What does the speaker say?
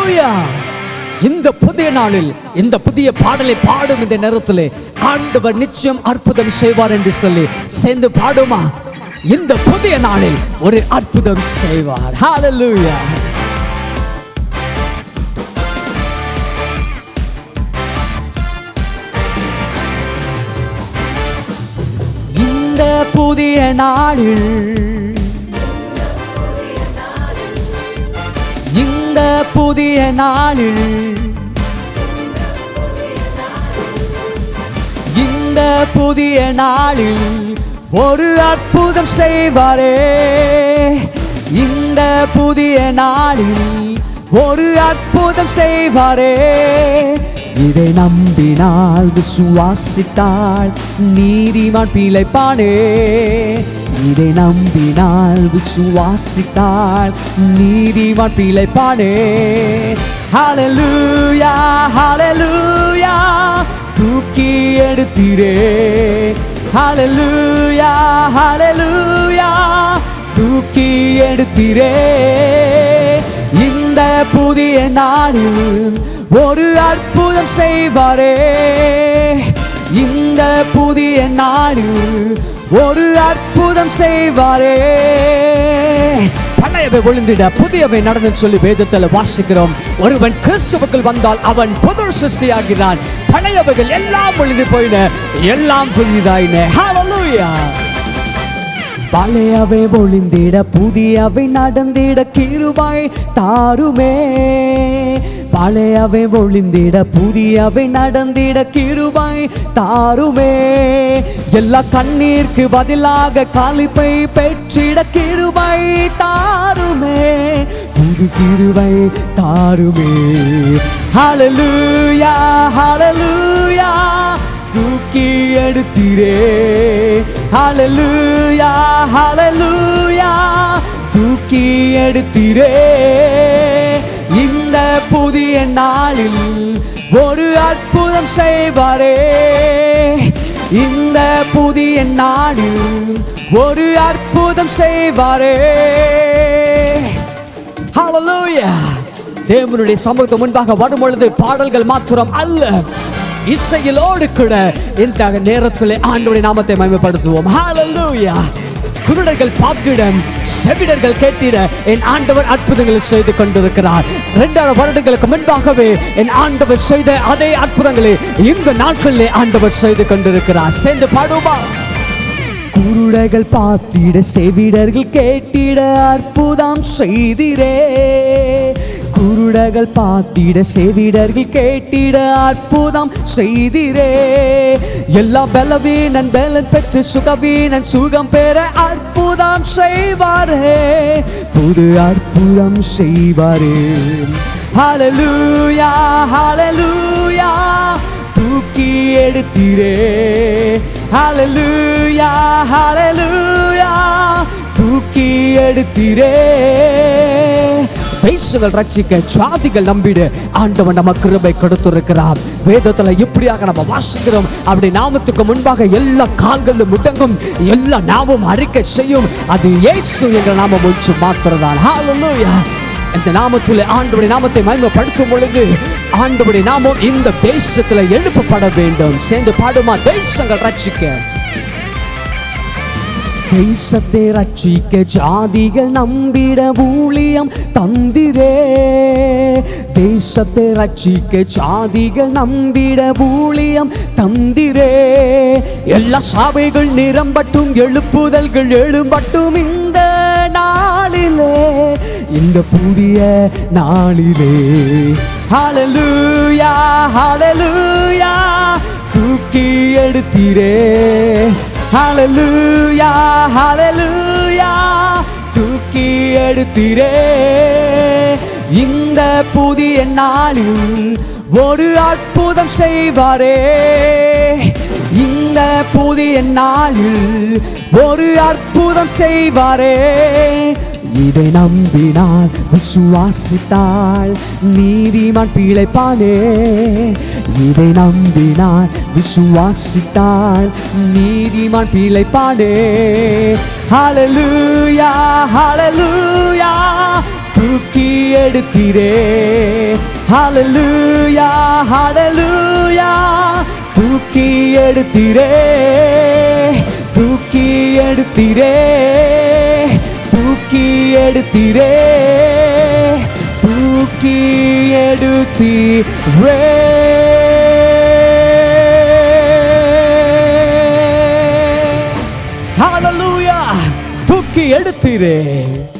ஹalleluya இந்த புதிய நாளில் இந்த புதிய பாடலை பாடும் இந்த நேரத்திலே ஆண்டவர் நிச்சயம் அற்புதம் செய்வார் என்று சொல்லி சேர்ந்து பாடுமா இந்த புதிய நாளில் ஒரு அற்புதம் செய்வார் ஹalleluya இந்த புதிய நாளில் இந்த புதிய நாளில் இந்த புதிய நாளில் ஒரு அற்புதம் செய்வாரே இந்த புதிய நாளில் ஒரு அற்புதம் செய்வாரே இதை நம்பினால் விசுவாசித்தால் நீதிமான் பிழைப்பானே இதை நம்பினால் விசுவாசித்தால் நீதிமான் பிழைப்பானே ஹalleluya ஹalleluya தூக்கி எடுத்தீரே ஹalleluya ஹalleluya தூக்கி எடுத்தீரே இந்த புதிய நாளில் ஒரு அற்புதம் செய்வாரே இந்த புதிய நாளில் ஒரு அற்புதம் செய்வாரே பழையவை ஒளிந்திட புதியவை நடந்து சொல்லி வேதத்தில் வாசிக்கிறோம் ஒருவன் கிறிஸ்துவுக்குள் வந்தால் அவன் புது சிருஷ்டியாகிறான் பழையவைகள் எல்லாம் ஒளிந்து போயின எல்லாம் புதிதாயின ஹalleluya பழையவை ஒளிந்திட புதியவை நடந்திட கிருபாய் தாருமே பழையவை ஒளிந்திட புதியவை நடந்திட கிருபாய் தாருமே எல்லா கண்ணீருக்கு பதிலாக காலிப்பை பெற்றிட கிருபை தாருமே புது கிருபை தாருமே ஹalleluya ஹalleluya தூக்கி எடுத்தீரே ஹalleluya ஹalleluya தூக்கி எடுத்தீரே இந்த புதிய நாளில் ஒரு அற்புதம் செய்வாரே இந்த புதிய நாளில் ஒரு அற்புதம் செய்வாரே ஹalleluya தேவனுடைய சமூகத்து முன்பாக வரும் பொழுது பாடல்கள் மாத்திரம் அல்ல இசையிலோடு கூட இந்த நேரத்தில் ஆண்டவருடைய நாமத்தை மகிமைப்படுத்துவோம் ஹalleluya குருடர்கள் பார்த்திட செவிடர்கள் கேட்டிட என் ஆண்டவர் அற்புதங்களை செய்து கொண்டிருக்கிறார் இரண்டாயிரம் வருடங்களுக்கு முன்பாகவே என் ஆண்டவர் செய்த அதே அற்புதங்களை இந்த நாட்களிலே ஆண்டவர் செய்து கொண்டிருக்கிறார் சேர்ந்து பாடுமா குருடர்கள் பார்த்திட செவிடர்கள் கேட்டிட அற்புதம் செய்திரே குருடர்கள் பார்த்திட செவிடர்கள் கேட்டிட அற்புதம் செய்திரே எல்லா பலவீனன் பலன் பெற்று சுகவீனன் சுகம் பெற அற்புதம் செய்வாரே புது அற்புதம் செய்வாரே ஹalleluya ஹalleluya தூக்கி எடுத்தீரே ஹalleluya ஹalleluya தூக்கி எடுத்தீரே பேசுகள் ரட்சிக்க ஜாதிகள் நம்பிடு ஆண்டவன் நம்ம கிருபை கொடுத்திருக்கிறார் வேதத்துல இப்படியாக நம்ம வாசிக்கிறோம் அப்படி நாமத்துக்கு முன்பாக எல்லா கால்களும் முடங்கும் எல்லா நாமும் அறிக்கை செய்யும் அது இயேசு என்ற நாமம் ஒன்று மாத்திரதான் ஹalleluya இந்த நாமத்தில் ஆண்டவருடைய நாமத்தை மகிமைப்படுத்தும் பொழுது ஆண்டவருடைய நாமம் இந்த தேசத்துல எழுப்பப்பட வேண்டும் சேர்ந்து பாடுமா தேசங்கள் ரட்சிக்க தேசத்தை ரட்சிக்க ஜாதிகள் நம்பிட ஊழியம் தந்திரே தேசத்தை ரட்சிக்க ஜாதிகள் நம்பிட ஊழியம் தந்திரே எல்லா சாவைகள் நிரம்பட்டும் எழுப்புதல்கள் எழும்பட்டும் இந்த நாளிலே இந்த புதிய நாளிலே ஹalleluya ஹalleluya தூக்கி எடுத்தீரே ஹalleluya ஹalleluya தூக்கி எடுத்தீரே இந்த புதிய நாளில் ஒரு அற்புதம் செய்வாரே இந்த புதிய நாளில் ஒரு அற்புதம் செய்வாரே இதை நம்பினால் விசுவாசித்தால் நீதிமான் பிழைப்பானே இதை நம்பினால் விசுவாசித்தால் நீதிமான் பிழைப்பானே ஹalleluya ஹalleluya தூக்கி எடுத்தீரே ஹalleluya ஹalleluya தூக்கி எடுத்தீரே தூக்கி எடுத்தீரே தூக்கி எடுத்தீரே தூக்கி எடுத்தீரே ஹalleluya தூக்கி எடுத்தீரே